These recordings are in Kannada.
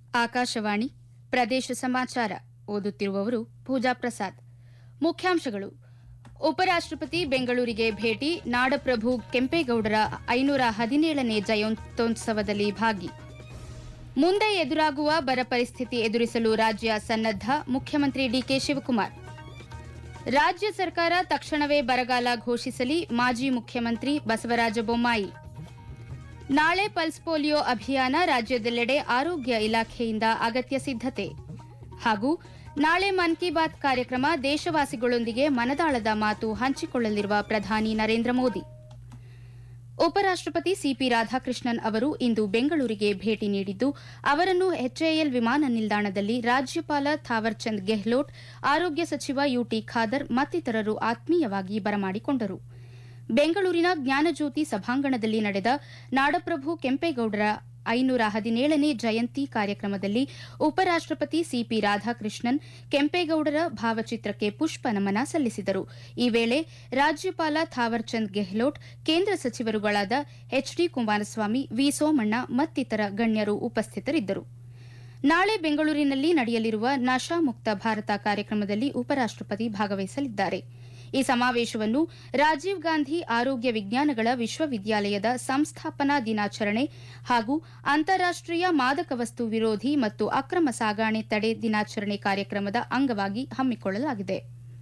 ಆಕಾಶವಾಣಿ ಪ್ರದೇಶ ಸಮಾಚಾರ ಓದುತ್ತಿರುವವರು ಪೂಜಾ ಪ್ರಸಾದ್ ಮುಖ್ಯಾಂಶಗಳು ಉಪರಾಷ್ಟಪತಿ ಬೆಂಗಳೂರಿಗೆ ಭೇಟಿ ನಾಡಪ್ರಭು ಕೆಂಪೇಗೌಡರ ಐನೂರ ಹದಿನೇಳನೇ ಜಯಂತ್ಯೋತ್ಸವದಲ್ಲಿ ಭಾಗಿ ಮುಂದೆ ಎದುರಾಗುವ ಬರ ಪರಿಸ್ಥಿತಿ ಎದುರಿಸಲು ರಾಜ್ಯ ಸನ್ನದ್ದ ಮುಖ್ಯಮಂತ್ರಿ ಡಿಕೆ ಶಿವಕುಮಾರ್ ರಾಜ್ಯ ಸರ್ಕಾರ ತಕ್ಷಣವೇ ಬರಗಾಲ ಘೋಷಿಸಲಿ ಮಾಜಿ ಮುಖ್ಯಮಂತ್ರಿ ಬಸವರಾಜ ಬೊಮ್ಮಾಯಿ ನಾಳೆ ಪಲ್ಸ್ ಪೋಲಿಯೋ ಅಭಿಯಾನ ರಾಜ್ಯದೆಲ್ಲೆಡೆ ಆರೋಗ್ಯ ಇಲಾಖೆಯಿಂದ ಅಗತ್ಯ ಸಿದ್ದತೆ ಹಾಗೂ ನಾಳೆ ಮನ್ ಕಿ ಬಾತ್ ಕಾರ್ಯಕ್ರಮ ದೇಶವಾಸಿಗಳೊಂದಿಗೆ ಮನದಾಳದ ಮಾತು ಹಂಚಿಕೊಳ್ಳಲಿರುವ ಪ್ರಧಾನಿ ನರೇಂದ್ರ ಮೋದಿ ಉಪರಾಷ್ಟಪತಿ ಸಿಪಿ ರಾಧಾಕೃಷ್ಣನ್ ಅವರು ಇಂದು ಬೆಂಗಳೂರಿಗೆ ಭೇಟಿ ನೀಡಿದ್ದು ಅವರನ್ನು ಎಚ್ಎಎಲ್ ವಿಮಾನ ನಿಲ್ದಾಣದಲ್ಲಿ ರಾಜ್ಯಪಾಲ ಥಾವರ್ಚಂದ್ ಗೆಹ್ಲೋಟ್ ಆರೋಗ್ಯ ಸಚಿವ ಯುಟಿ ಖಾದರ್ ಮತ್ತಿತರರು ಆತ್ಮೀಯವಾಗಿ ಬರಮಾಡಿಕೊಂಡರು ಬೆಂಗಳೂರಿನ ಜ್ಞಾನಜ್ಯೋತಿ ಸಭಾಂಗಣದಲ್ಲಿ ನಡೆದ ನಾಡಪ್ರಭು ಕೆಂಪೇಗೌಡರ ಐನೂರ ಹದಿನೇಳನೇ ಜಯಂತಿ ಕಾರ್ಯಕ್ರಮದಲ್ಲಿ ಉಪರಾಷ್ಟಪತಿ ಸಿಪಿ ರಾಧಾಕೃಷ್ಣನ್ ಕೆಂಪೇಗೌಡರ ಭಾವಚಿತ್ರಕ್ಕೆ ಪುಷ್ಪ ನಮನ ಸಲ್ಲಿಸಿದರು ಈ ವೇಳೆ ರಾಜ್ಯಪಾಲ ಥಾವರ್ಚಂದ್ ಗೆಹ್ಲೋಟ್ ಕೇಂದ್ರ ಸಚಿವರುಗಳಾದ ಎಚ್ಡಿ ಕುಮಾರಸ್ವಾಮಿ ವಿ ಸೋಮಣ್ಣ ಮತ್ತಿತರ ಗಣ್ಯರು ಉಪಸ್ಥಿತರಿದ್ದರು ನಾಳೆ ಬೆಂಗಳೂರಿನಲ್ಲಿ ನಡೆಯಲಿರುವ ನಶಾ ಮುಕ್ತ ಭಾರತ ಕಾರ್ಯಕ್ರಮದಲ್ಲಿ ಉಪರಾಷ್ಟಪತಿ ಭಾಗವಹಿಸಲಿದ್ದಾರೆ ಈ ಸಮಾವೇಶವನ್ನು ರಾಜೀವ್ ಗಾಂಧಿ ಆರೋಗ್ಯ ವಿಜ್ಞಾನಗಳ ವಿಶ್ವವಿದ್ಯಾಲಯದ ಸಂಸ್ಥಾಪನಾ ದಿನಾಚರಣೆ ಹಾಗೂ ಅಂತಾರಾಷ್ಟೀಯ ಮಾದಕ ವಸ್ತು ವಿರೋಧಿ ಮತ್ತು ಅಕ್ರಮ ಸಾಗಾಣೆ ತಡೆ ದಿನಾಚರಣೆ ಕಾರ್ಯಕ್ರಮದ ಅಂಗವಾಗಿ ಹಮ್ಮಿಕೊಳ್ಳಲಾಗಿದೆ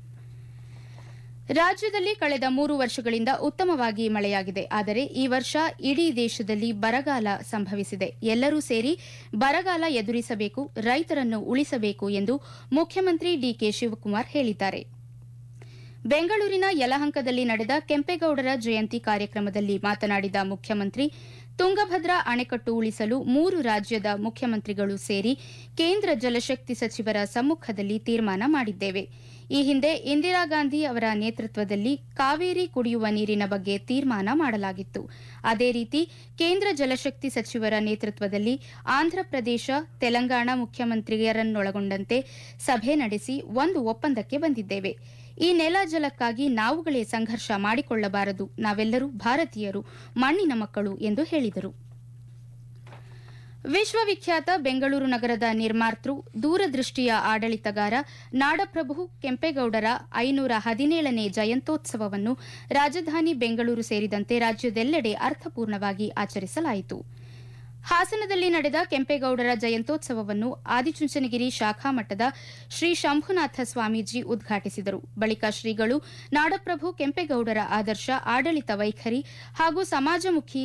ರಾಜ್ಯದಲ್ಲಿ ಕಳೆದ ಮೂರು ವರ್ಷಗಳಿಂದ ಉತ್ತಮವಾಗಿ ಮಳೆಯಾಗಿದೆ ಆದರೆ ಈ ವರ್ಷ ಇಡೀ ದೇಶದಲ್ಲಿ ಬರಗಾಲ ಸಂಭವಿಸಿದೆ ಎಲ್ಲರೂ ಸೇರಿ ಬರಗಾಲ ಎದುರಿಸಬೇಕು ರೈತರನ್ನು ಉಳಿಸಬೇಕು ಎಂದು ಮುಖ್ಯಮಂತ್ರಿ ಡಿಕೆ ಶಿವಕುಮಾರ್ ಹೇಳಿದ್ದಾರೆ ಬೆಂಗಳೂರಿನ ಯಲಹಂಕದಲ್ಲಿ ನಡೆದ ಕೆಂಪೇಗೌಡರ ಜಯಂತಿ ಕಾರ್ಯಕ್ರಮದಲ್ಲಿ ಮಾತನಾಡಿದ ಮುಖ್ಯಮಂತ್ರಿ ತುಂಗಭದ್ರಾ ಅಣೆಕಟ್ಟು ಉಳಿಸಲು ಮೂರು ರಾಜ್ಯದ ಮುಖ್ಯಮಂತ್ರಿಗಳು ಸೇರಿ ಕೇಂದ್ರ ಜಲಶಕ್ತಿ ಸಚಿವರ ಸಮ್ಮುಖದಲ್ಲಿ ತೀರ್ಮಾನ ಮಾಡಿದ್ದೇವೆ ಈ ಹಿಂದೆ ಇಂದಿರಾ ಗಾಂಧಿ ಅವರ ನೇತೃತ್ವದಲ್ಲಿ ಕಾವೇರಿ ಕುಡಿಯುವ ನೀರಿನ ಬಗ್ಗೆ ತೀರ್ಮಾನ ಮಾಡಲಾಗಿತ್ತು ಅದೇ ರೀತಿ ಕೇಂದ್ರ ಜಲಶಕ್ತಿ ಸಚಿವರ ನೇತೃತ್ವದಲ್ಲಿ ಆಂಧ್ರಪ್ರದೇಶ ತೆಲಂಗಾಣ ಮುಖ್ಯಮಂತ್ರಿಯರನ್ನೊಳಗೊಂಡಂತೆ ಸಭೆ ನಡೆಸಿ ಒಂದು ಒಪ್ಪಂದಕ್ಕೆ ಬಂದಿದ್ದೇವೆ ಈ ನೆಲ ಜಲಕ್ಕಾಗಿ ನಾವುಗಳೇ ಸಂಘರ್ಷ ಮಾಡಿಕೊಳ್ಳಬಾರದು ನಾವೆಲ್ಲರೂ ಭಾರತೀಯರು ಮಣ್ಣಿನ ಮಕ್ಕಳು ಎಂದು ಹೇಳಿದರು ವಿಶ್ವವಿಖ್ಯಾತ ಬೆಂಗಳೂರು ನಗರದ ನಿರ್ಮಾತೃ ದೂರದೃಷ್ಟಿಯ ಆಡಳಿತಗಾರ ನಾಡಪ್ರಭು ಕೆಂಪೇಗೌಡರ ಐನೂರ ಹದಿನೇಳನೇ ಜಯಂತ್ಯೋತ್ಸವವನ್ನು ರಾಜಧಾನಿ ಬೆಂಗಳೂರು ಸೇರಿದಂತೆ ರಾಜ್ಯದೆಲ್ಲೆಡೆ ಅರ್ಥಪೂರ್ಣವಾಗಿ ಆಚರಿಸಲಾಯಿತು ಹಾಸನದಲ್ಲಿ ನಡೆದ ಕೆಂಪೇಗೌಡರ ಜಯಂತ್ಯೋತ್ಸವವನ್ನು ಆದಿಚುಂಚನಗಿರಿ ಶಾಖಾ ಮಠದ ಶ್ರೀ ಶಂಭುನಾಥ ಸ್ವಾಮೀಜಿ ಉದ್ಘಾಟಿಸಿದರು ಬಳಿಕ ಶ್ರೀಗಳು ನಾಡಪ್ರಭು ಕೆಂಪೇಗೌಡರ ಆದರ್ಶ ಆಡಳಿತ ವೈಖರಿ ಹಾಗೂ ಸಮಾಜಮುಖಿ